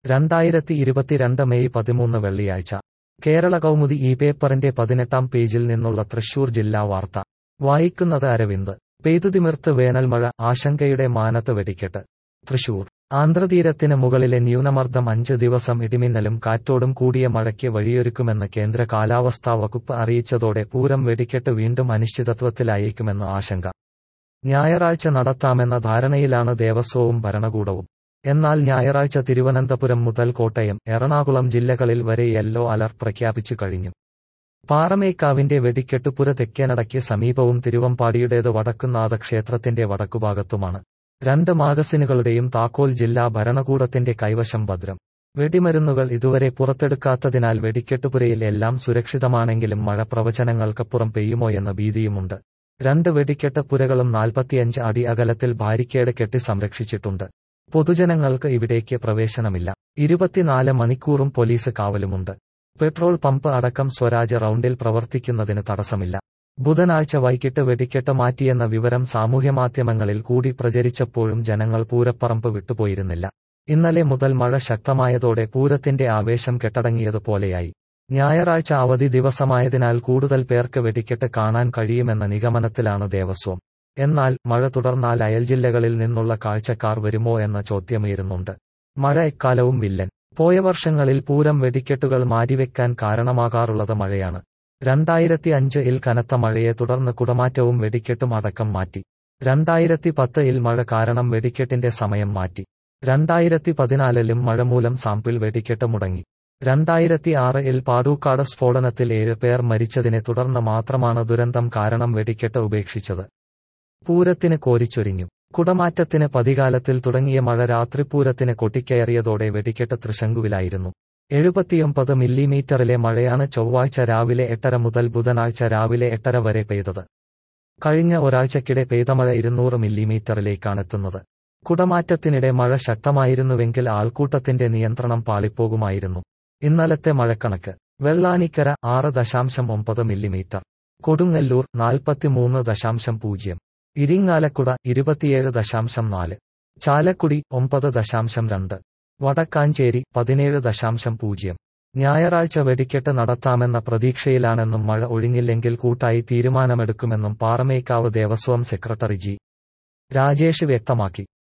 രണ്ടായിരത്തി ഇരുപത്തിരണ്ട് മെയ് പതിമൂന്ന് വെള്ളിയാഴ്ച കേരള കൗമുദി ഈ പേപ്പറിന്റെ പതിനെട്ടാം പേജിൽ നിന്നുള്ള തൃശൂർ ജില്ലാ വാർത്ത വായിക്കുന്നത് അരവിന്ദ് പെയ്തുതിമിർത്ത് വേനൽമഴ ആശങ്കയുടെ മാനത്ത് വെടിക്കെട്ട് തൃശൂർ ആന്ധ്രതീരത്തിന് മുകളിലെ ന്യൂനമർദ്ദം അഞ്ച് ദിവസം ഇടിമിന്നലും കാറ്റോടും കൂടിയ മഴയ്ക്ക് വഴിയൊരുക്കുമെന്ന് കേന്ദ്ര കാലാവസ്ഥാ വകുപ്പ് അറിയിച്ചതോടെ പൂരം വെടിക്കെട്ട് വീണ്ടും അനിശ്ചിതത്വത്തിലായേക്കുമെന്ന് ആശങ്ക ഞായറാഴ്ച നടത്താമെന്ന ധാരണയിലാണ് ദേവസ്വവും ഭരണകൂടവും എന്നാൽ ഞായറാഴ്ച തിരുവനന്തപുരം മുതൽ കോട്ടയം എറണാകുളം ജില്ലകളിൽ വരെ യെല്ലോ അലർട്ട് പ്രഖ്യാപിച്ചു കഴിഞ്ഞു പാറമേക്കാവിന്റെ വെടിക്കെട്ടുപുര തെക്കേനടയ്ക്ക് സമീപവും തിരുവമ്പാടിയുടേത് വടക്കുന്നാഥ ക്ഷേത്രത്തിന്റെ വടക്കുഭാഗത്തുമാണ് രണ്ട് മാഗസിനുകളുടെയും താക്കോൽ ജില്ലാ ഭരണകൂടത്തിന്റെ കൈവശം ഭദ്രം വെടിമരുന്നുകൾ ഇതുവരെ പുറത്തെടുക്കാത്തതിനാൽ വെടിക്കെട്ടുപുരയിൽ എല്ലാം സുരക്ഷിതമാണെങ്കിലും മഴ പ്രവചനങ്ങൾക്കപ്പുറം പെയ്യുമോയെന്ന ഭീതിയുമുണ്ട് രണ്ട് വെടിക്കെട്ട് പുരകളും നാൽപ്പത്തിയഞ്ച് അടി അകലത്തിൽ ബാരിക്കേഡ് കെട്ടി സംരക്ഷിച്ചിട്ടുണ്ട് പൊതുജനങ്ങൾക്ക് ഇവിടേക്ക് പ്രവേശനമില്ല ഇരുപത്തിനാല് മണിക്കൂറും പോലീസ് കാവലുമുണ്ട് പെട്രോൾ പമ്പ് അടക്കം സ്വരാജ് റൌണ്ടിൽ പ്രവർത്തിക്കുന്നതിന് തടസ്സമില്ല ബുധനാഴ്ച വൈകിട്ട് വെടിക്കെട്ട് മാറ്റിയെന്ന വിവരം സാമൂഹ്യമാധ്യമങ്ങളിൽ കൂടി പ്രചരിച്ചപ്പോഴും ജനങ്ങൾ പൂരപ്പറമ്പ് വിട്ടുപോയിരുന്നില്ല ഇന്നലെ മുതൽ മഴ ശക്തമായതോടെ പൂരത്തിന്റെ ആവേശം കെട്ടടങ്ങിയതുപോലെയായി ഞായറാഴ്ച അവധി ദിവസമായതിനാൽ കൂടുതൽ പേർക്ക് വെടിക്കെട്ട് കാണാൻ കഴിയുമെന്ന നിഗമനത്തിലാണ് ദേവസ്വം എന്നാൽ മഴ തുടർന്നാൽ അയൽജില്ലകളിൽ നിന്നുള്ള കാഴ്ചക്കാർ വരുമോ എന്ന ചോദ്യമുയരുന്നുണ്ട് മഴ എക്കാലവും വില്ലൻ പോയ വർഷങ്ങളിൽ പൂരം വെടിക്കെട്ടുകൾ മാറ്റിവെക്കാൻ കാരണമാകാറുള്ളത് മഴയാണ് രണ്ടായിരത്തി അഞ്ചിൽ കനത്ത മഴയെ തുടർന്ന് കുടമാറ്റവും വെടിക്കെട്ടും അടക്കം മാറ്റി രണ്ടായിരത്തി പത്തിൽ മഴ കാരണം വെടിക്കെട്ടിന്റെ സമയം മാറ്റി രണ്ടായിരത്തി പതിനാലിലും മഴ മൂലം സാമ്പിൾ വെടിക്കെട്ട് മുടങ്ങി രണ്ടായിരത്തി ആറിൽ പാടൂക്കാട് സ്ഫോടനത്തിൽ ഏഴ് പേർ മരിച്ചതിനെ തുടർന്ന് മാത്രമാണ് ദുരന്തം കാരണം വെടിക്കെട്ട് ഉപേക്ഷിച്ചത് പൂരത്തിന് കോരിച്ചൊരിഞ്ഞു കുടമാറ്റത്തിന് പതികാലത്തിൽ തുടങ്ങിയ മഴ രാത്രിപൂരത്തിന് കൊട്ടിക്കയറിയതോടെ വെടിക്കെട്ട് തൃശങ്കുവിലായിരുന്നു എഴുപത്തിയൊമ്പത് മില്ലിമീറ്ററിലെ മഴയാണ് ചൊവ്വാഴ്ച രാവിലെ എട്ടര മുതൽ ബുധനാഴ്ച രാവിലെ എട്ടര വരെ പെയ്തത് കഴിഞ്ഞ ഒരാഴ്ചക്കിടെ പെയ്ത മഴ ഇരുന്നൂറ് മില്ലിമീറ്ററിലേക്കാണെത്തുന്നത് കുടമാറ്റത്തിനിടെ മഴ ശക്തമായിരുന്നുവെങ്കിൽ ആൾക്കൂട്ടത്തിന്റെ നിയന്ത്രണം പാളിപ്പോകുമായിരുന്നു ഇന്നലത്തെ മഴക്കണക്ക് വെള്ളാനിക്കര ആറ് ദശാംശം ഒമ്പത് മില്ലിമീറ്റർ കൊടുങ്ങല്ലൂർ നാൽപ്പത്തിമൂന്ന് ദശാംശം പൂജ്യം ഇരിങ്ങാലക്കുട ഇരുപത്തിയേഴ് ദശാംശം നാല് ചാലക്കുടി ഒമ്പത് ദശാംശം രണ്ട് വടക്കാഞ്ചേരി പതിനേഴ് ദശാംശം പൂജ്യം ഞായറാഴ്ച വെടിക്കെട്ട് നടത്താമെന്ന പ്രതീക്ഷയിലാണെന്നും മഴ ഒഴിഞ്ഞില്ലെങ്കിൽ കൂട്ടായി തീരുമാനമെടുക്കുമെന്നും പാറമേക്കാവ് ദേവസ്വം സെക്രട്ടറി ജി രാജേഷ് വ്യക്തമാക്കി